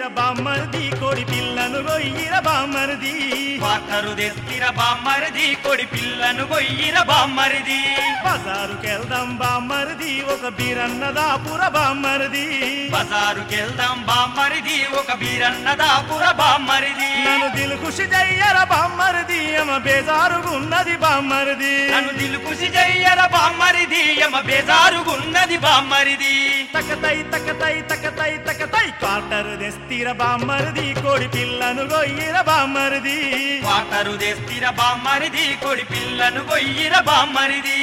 బామ్మరిది కోడి పిల్లను గొయ్యిర బామ్మరిది వాకరు తెస్తిర బామ్మరిది కొడి పిల్లను గొయ్యిర బామ్మరిది బజారుకెళ్దాం బామ్మరిది ఒక బీరన్నదాపుర బామ్మరిది బజారుకెళ్దాం బామ్మరిది ఒక బీరన్న దాపుర బామ్మరిది నన్ను దిలు ఖుషి జయ్యర బామ్మరిది అమ బేజారుగున్నది బామ్మరిది నన్ను దిలుకుసి జయ్యర బామ్మరిది యమ బేజారుగున్నది బామ్మరిది తకతై తకతై తకతై తకతై కాటరు దెస్తిర బామ్మరిది కోడి పిల్లను గొయ్యిర బామ్మరిది వాకరు తెస్తిర బామ్మరిది కొడి పిల్లను గొయ్యిర బామ్మరిది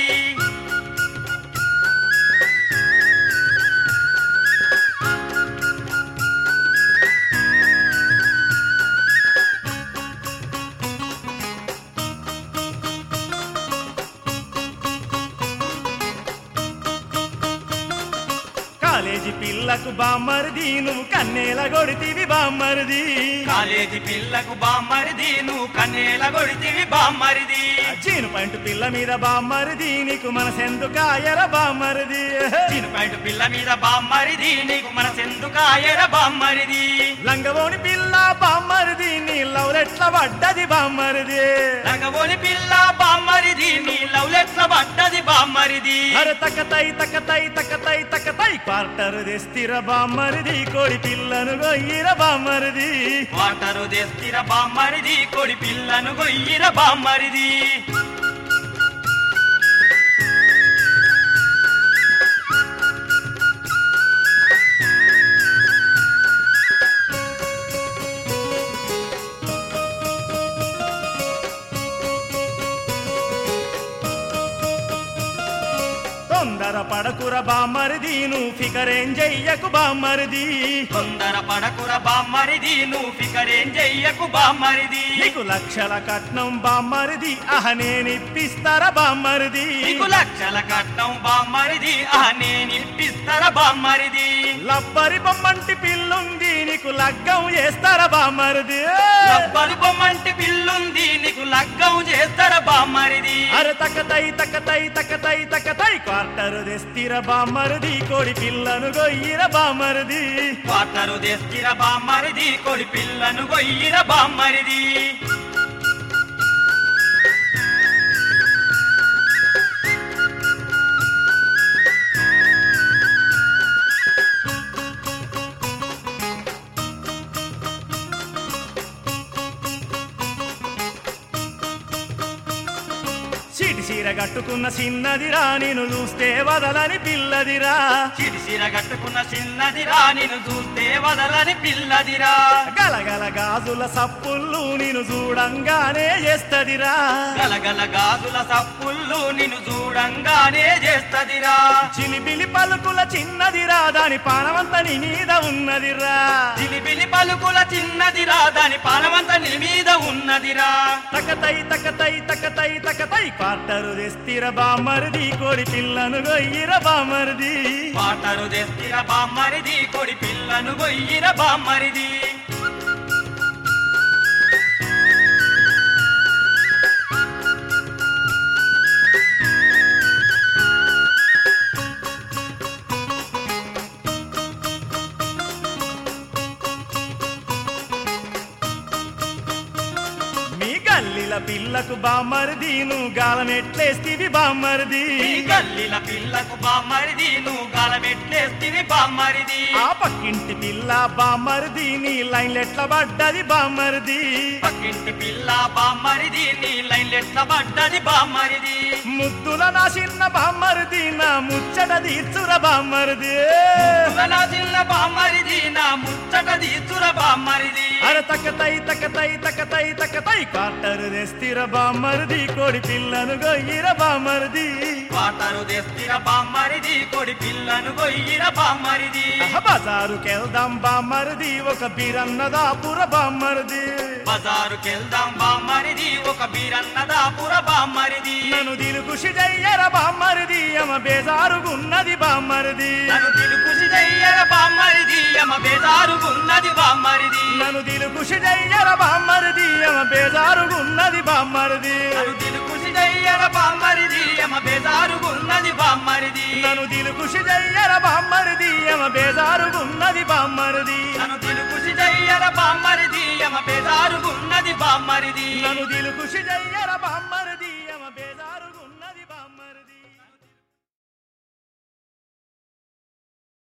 కాలేజీ పిల్లకు బామ్మరిది నువ్వు కన్నేల కొడితివి బామ్మరిది కాలేజీ పిల్లకు బామ్మరిది నువ్వు కన్నేల కొడితివి బామ్మరిది చీను పంటు పిల్ల మీద బామ్మరిది నీకు మనసెందుకాయర బామ్మరిది చినుపైటు పిల్ల మీద బామ్మరిది నీకు మనసెందుకాయర బామ్మరిది లంగవోని పిల్ల బామ్మరిది నీ లవ్లెట్ల పడ్డది బామ్మరిది రంగబోని పిల్ల బామ్మరిది నీ లవ్లెట్ల పడ్డది బామ్మరిది అరే తకతై తకతై తకతై తకతై క్వార్టర్ తెస్తిర బామ్మరిది కోడి పిల్లను గొయ్యిర బామ్మరిది వాటరు తెస్తిర బామ్మరిది కొడి పిల్లను గొయ్యిర బామ్మరిది తొందర పడకుర బామ్మరిది నువ్వు ఫికరేం చెయ్యకు బామ్మరిది తొందర పడకుర బామ్మరిది నువ్వు ఫికరేం చెయ్యకు బామ్మరిది నీకు లక్షల కట్నం బామ్మరిది అహ నేనిప్పిస్తారా బామ్మరిది నీకు లక్షల కట్నం బామ్మరిది ఆ నేనిప్పిస్తర బామ్మరిది లబ్బరి బొమ్మంటి పిల్లుంది నీకు లగ్గం చేస్తారా బామ్మరిది రబ్బరు బొమ్మంటి పిల్లుంది నీకు లగ్గం చేస్తర బామ్మరిది అరే తకతై తకతై తకతై తకతై క్వార్టర్ తెస్తిర బామ్మరిది కోడి పిల్లను గొయ్యిర బామ్మరిది వాటరు తెస్తిర బామ్మరిది కొడి పిల్లను గొయ్యిర బామ్మరిది చీటి చీర కట్టుకున్న చిన్నదిరా నేను చూస్తే వదలని పిల్లదిరా చిరిసిర కట్టుకున్న చిన్నదిరా నిన్ను చూస్తే వదలని పిల్లదిరా గలగల గాజుల సప్పుళ్ళు నేను చూడంగానే చేస్తదిరా గలగల గాజుల సప్పుళ్ళు నిన్ను చూడంగానే చేస్తదిరా చిలిబిలి పలుకుల చిన్నదిరా దాని పానమంతా నీ మీద ఉన్నదిరా జిలిబిలి పలుకుల చిన్నదిరా దాని పాలమంత నీ మీద ఉన్నదిరా తకతై తకతై తకతై తకతై క్వార్టరు తెస్తిర బామ్మరిది కోడి పిల్లను గొయ్యిర బామ్మరిది వాటరు తెస్తిర బామ్మరిది కొడి పిల్లను గొయ్యిర బామ్మరిది మీ గల్లిల పిల్లకు బామ్మరిది నువ్వు గాలమెట్లేస్తివి బామ్మరిది ఈ గల్లిల పిల్లకు బామ్మరిది నువ్వు గాలమెట్లేస్తివి బామ్మరిది ఆ పక్కింటి పిల్ల బామ్మరిది నీ లైన్లెట్ల పడ్డది బామ్మరిది పక్కింటి పిల్ల బామ్మరిది నీ లైన్లెట్ల పడ్డది బామ్మరిది ముద్దుల నా చిన్న బామ్మరిది నా ముచ్చట తీర్చుర బామ్మరిది నా చిన్న బామ్మరిది నా ముచ్చట తీర్చుర బామ్మరిది అర తకతై తకతై తకతై తకతై క్వార్టర్ తెస్తిర బామ్మరిది కోడి పిల్లను గొయ్యిర బామ్మరిది వాటరు తెస్తిర బామ్మరిది కొడి పిల్లను గొయ్యిర బామ్మరిది బజారుకెళ్దాం బామ్మరిది ఒక బీరన్నదాపుర బామ్మరిది బజారుకెళ్దాం బామ్మరిది ఒక బీరన్నదాపుర బామ్మరిది నన్ను దిలుకుషి జయ్యర బామ్మరిది అమ బేజారుగున్నది బామ్మరిది నన్ను తిరుకుసి చెయ్యర బామ్మరిది యమ బేదారుగున్నది బామ్మరిది నన్ను దిలుకుషి జయ్యర బామ్మరిది అమ బేజారుగున్నది బామ్మరిది నన్ను తిరుకుసి చెయ్యర బామ్మరిది యమ బేదారు బేజారుగున్నది బామ్మరిది నన్ను దిలుకుషి చెయ్యర బామ్మరిది యమ బేజారుగున్నది బామ్మరిది నన్ను దిలుకుసి చెయ్యర బామ్మరిది యమ బేజారుగున్నది బామ్మరిది నన్ను